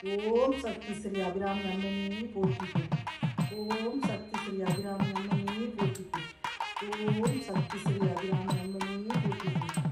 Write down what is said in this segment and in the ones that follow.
ஓம் சக்தி ஸ்ரீ அபிராமி அம்மனே போற்றி ஓம் சக்தி ஸ்ரீ அபிராமி அம்மனே போற்றி ஓம் சக்தி ஸ்ரீ அபிராமி அம்மனே போற்றி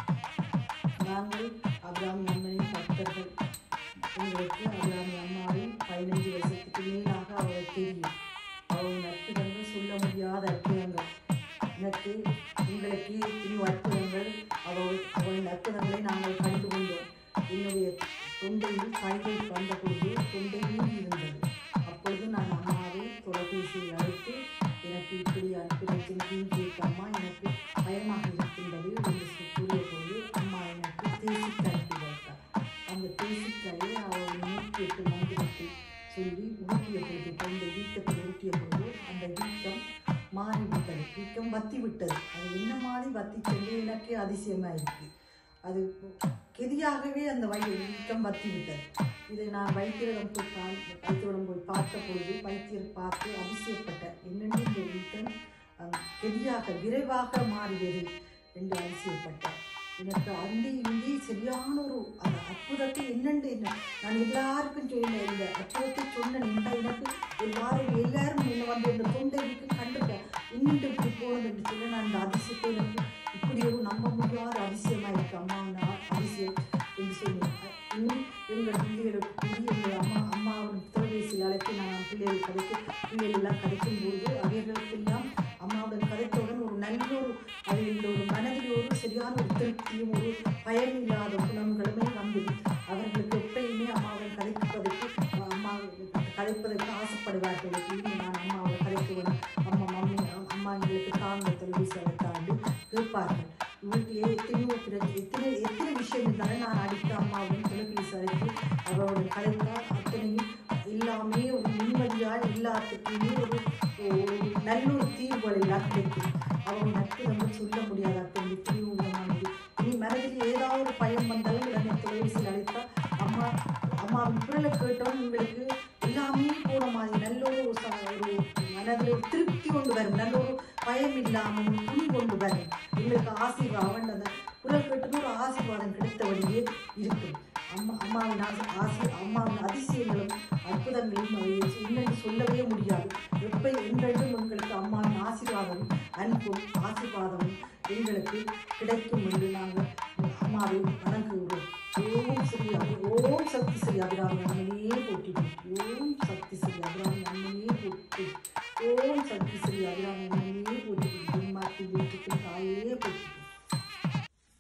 நாங்கள் அபிராமி அம்மனின் பக்தர்கள் எங்களுக்கு அபிராமி அம்மாவின் பதினஞ்சு வருஷத்துக்கு மேலாக அவளை தெரியும் அவள் நட்புதங்கள் சொல்ல முடியாத அற்புதங்கள் எனக்கு உங்களுக்கு எத்தனையோ அற்புதங்கள் அவள் அவள் அற்புதங்களை நாங்கள் கண்டு கொண்டோம் என்னுடைய தொண்டையில் கைகள் வந்த பொழுது தொண்டையில் இருந்தது அப்பொழுது நான் அம்மாவை தொலைபேசியில் அழைத்து எனக்கு இப்படி அற்புதத்தின் தீங்கி அம்மா எனக்கு பயமாக இருக்கின்றது என்று சொ- கூறிய பொழுது அம்மா எனக்கு தேசிக்கு அனுப்பி வைத்தார் அந்த தேசிக்காயை அவள் நூற்றி எட்டு மந்திரத்தை சொல்லி ஊட்டிய பொழுது தொண்டை வீக்கத்தில் ஊட்டிய பொழுது அந்த வீக்கம் மாறிவிட்டது வீக்கம் வத்தி விட்டது அது என்ன மாதிரி வத்தி சென்று எனக்கே அதிசயமாக இருக்கு அது கெதியாகவே அந்த வயிறு வீக்கம் வத்தி விட்டது இதை நான் வைத்தியரிடம் போய் பா வைத்தியரிடம் போய் பார்த்த பொழுது வைத்தியர் பார்த்து அதிசயப்பட்டார் என்னென்று இந்த வீக்கம் அஹ், கெதியாக விரைவாக மாறியது என்று அதிசயப்பட்டார் எனக்கு அந்தி இந்தி சரியான ஒரு அந்த அற்புதத்தை என்னென்று என்ன நான் எல்லாருக்கும் சொன்னேன் இந்த அற்புதத்தை சொன்னேன் இந்த எனக்கு எல்லாரும் எல்லாரும் என்ன வந்து இந்த தொண்டைக்கு கண்டுட்டேன் இன்னும் இப்படி போனது என்று சொல்லி நான் அந்த அதிசயத்தை எனக்கு இப்படி ஒரு நம்ப முடியாத அதிசயமாக இருக்கு அம்மா நான் அதிசயம் என்று சொன்னேன் இன்னும் எங்கள் பிள்ளைகளுக்கு புதிய எங்கள் அம்மா அம்மாவின் தொலைபேசியில் அழைத்து நான் பிள்ளைகள் கதைக்க பிள்ளைகள் எல்லாம் கதைக்கும் போது அவர்களுக்கெல்லாம் அம்மாவுடன் கதைத்தவுடன் ஒரு நல்ல ஒரு அதில் ஒரு மனதில் ஒரு சரியான ஒரு திருப்தியும் ஒரு பயம் இல்லாத குணங்களுமே வந்தது அவர்களுக்கு எப்பயுமே அம்மாவுடன் கதைப்பதற்கு அம்மா கதைப்பதற்கு ஆசைப்படுவார்கள் எப்பயுமே நான் அம்மாவை கதைக்க வேணும் அம்மா மம்மி அம்மா எங்களுக்கு தாங்க தொலைபேசி அழைத்தாண்டு கேட்பார்கள் இவருக்கு எத்தனையோ பிரச்சனை எத்தனை எத்தனை விஷயம் இருந்தாலும் நான் அடித்த அம்மாவுடன் தொலைபேசி அழைத்து அவரோட கதைத்தால் அத்தனையும் எல்லாமே ஒரு நிம்மதியாக எல்லாத்துக்குமே ஒரு ஒரு நல்ல ஒரு தீர்வுகள் எல்லாம் கிடைக்கும் அவங்க நட்பு நம்ம சொல்ல முடியாத அப்படி தீர்வுமானது இனி மனதில் ஏதாவது ஒரு பயம் வந்தாலும் உடனே தொலைபேசியில் அழைத்தால் அம்மா அம்மாவின் குரலை கேட்டோம் உங்களுக்கு எல்லாமே போன மாதிரி நல்ல ஒரு ச- ஒரு மனதில் ஒரு திருப்தி கொண்டு வரும் நல்ல ஒரு பயம் இல்லாமல் ஒரு துணி கொண்டு வரும் எங்களுக்கு ஆசீர்வாதம் அந்த குரல் கேட்டது ஒரு ஆசீர்வாதம் கிடைத்தபடியே இருக்கும் அம்மா அம்மாவின் ஆசி ஆசி அம்மாவின் அதிசயங்களும் அற்புதங்களும் அதை என்னென்னு சொல்லவே முடியாது எப்போ எங்களிடம் எங்களுக்கு அம்மாவின் ஆசீர்வாதம் அன்பும் ஆசீர்வாதமும் எங்களுக்கு கிடைக்கும் என்று நாங்கள் அம்மாவை வணங்குகிறோம் ஓம் ஸ்ரீ அபி ஓம் சக்தி ஸ்ரீ அபிராமி அம்மனே போற்றி ஓம் சக்தி ஸ்ரீ அபிராமி அம்மனே போற்றி ஓம் சக்தி ஸ்ரீ அபிராமி